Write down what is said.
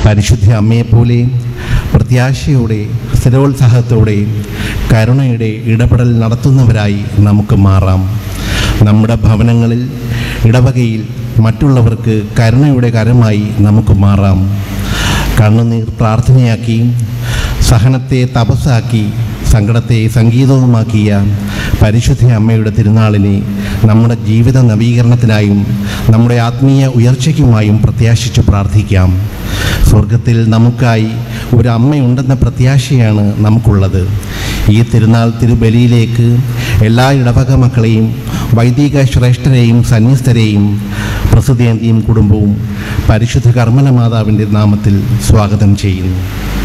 പരിശുദ്ധ അമ്മയെപ്പോലെ പ്രത്യാശയോടെ സ്ഥിരോത്സാഹത്തോടെ കരുണയുടെ ഇടപെടൽ നടത്തുന്നവരായി നമുക്ക് മാറാം നമ്മുടെ ഭവനങ്ങളിൽ ഇടവകയിൽ മറ്റുള്ളവർക്ക് കരുണയുടെ കരമായി നമുക്ക് മാറാം കണ്ണുനീർ പ്രാർത്ഥനയാക്കി സഹനത്തെ തപസ്സാക്കി സങ്കടത്തെ സംഗീതവുമാക്കിയ പരിശുദ്ധ അമ്മയുടെ തിരുനാളിനെ നമ്മുടെ ജീവിത നവീകരണത്തിനായും നമ്മുടെ ആത്മീയ ഉയർച്ചയ്ക്കുമായും പ്രത്യാശിച്ച് പ്രാർത്ഥിക്കാം സ്വർഗത്തിൽ നമുക്കായി ഒരു അമ്മയുണ്ടെന്ന പ്രത്യാശയാണ് നമുക്കുള്ളത് ഈ തിരുനാൾ തിരുബലിയിലേക്ക് എല്ലാ ഇടവക മക്കളെയും വൈദിക ശ്രേഷ്ഠരെയും സന്യസ്തരെയും പ്രസിദ്ധേന്തിയും കുടുംബവും പരിശുദ്ധ കർമ്മല മാതാവിൻ്റെ നാമത്തിൽ സ്വാഗതം ചെയ്യുന്നു